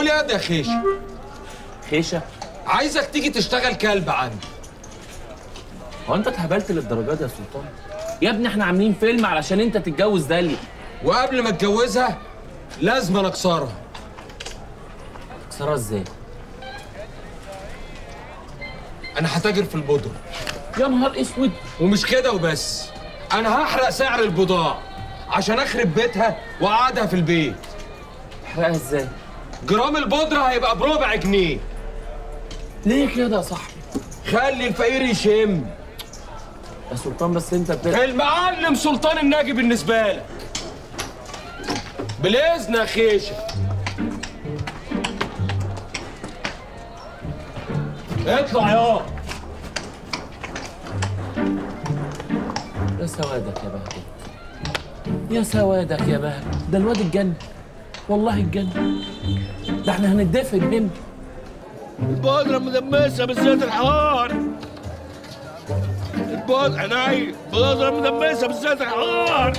يا خيشه خيشه عايزك تيجي تشتغل كلب عندي هو انت اتهبلت للدرجات دي يا سلطان يا ابني احنا عاملين فيلم علشان انت تتجوز داليا وقبل ما اتجوزها لازم أنا اكسرها تكسرها ازاي انا هتاجر في البودره يا نهار اسود ومش كده وبس انا هحرق سعر البضاعه عشان اخرب بيتها واقعدها في البيت احرقها ازاي جرام البودره هيبقى بربع جنيه ليه كده يا صاحبي خلي الفقير يشم يا سلطان بس انت بت... المعلم سلطان الناجي بالنسبه لك بالاذن يا خيشه اطلع يا يا سوادك يا بهجت يا سوادك يا بهجت ده الواد الجن والله الجن ده احنا هندفن هنا البودرة مدمسة بالزيت الحار البودرة عيني البودرة مدمسة بالزيت الحار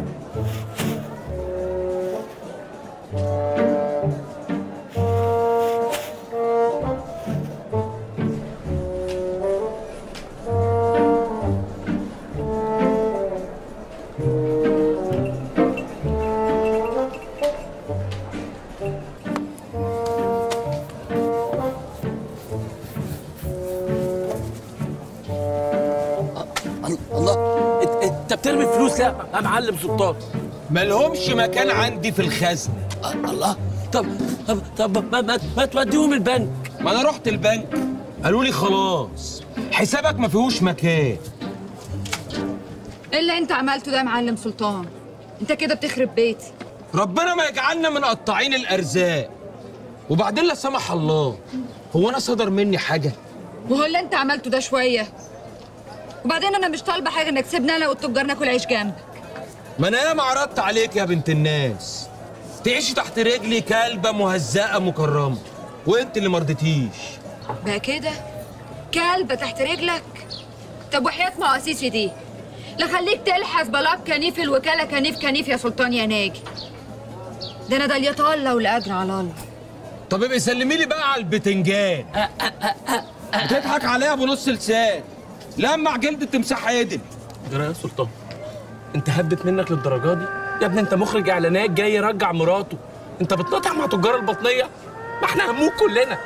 الله انت- انت بترمي فلوس لا يا معلم سلطان مالهمش مكان عندي في الخزنه الله طب طب طب ما, ما, ما توديهم البنك ما انا رحت البنك قالوا لي خلاص حسابك ما فيهوش مكان ايه اللي انت عملته ده يا معلم سلطان انت كده بتخرب بيتي ربنا ما يجعلنا من قطاعين الارزاق وبعدين لا سمح الله هو انا صدر مني حاجه وهو اللي انت عملته ده شويه وبعدين انا مش طالبه حاجه انك تسيبني انا والتجار ناكل عيش جنبك ما انا ياما عرضت عليك يا بنت الناس تعيشي تحت رجلي كلبه مهزأه مكرمه وانت اللي مرضتيش بقى كده كلبه تحت رجلك طب وحياه مقاسيسي دي لا خليك تلحس بلاك كنيف الوكاله كنيف كنيف يا سلطان يا ناجي ده انا دالية الله والاجر على الله طب ابقي سلمي لي بقى على البتنجان بتضحك عليا ابو نص لسان لمع جلد التمساح عدل جرى يا سلطان انت هبت منك للدرجه دي يا ابني انت مخرج اعلانات جاي يرجع مراته انت بتنطح مع تجار البطنيه ما احنا هموت كلنا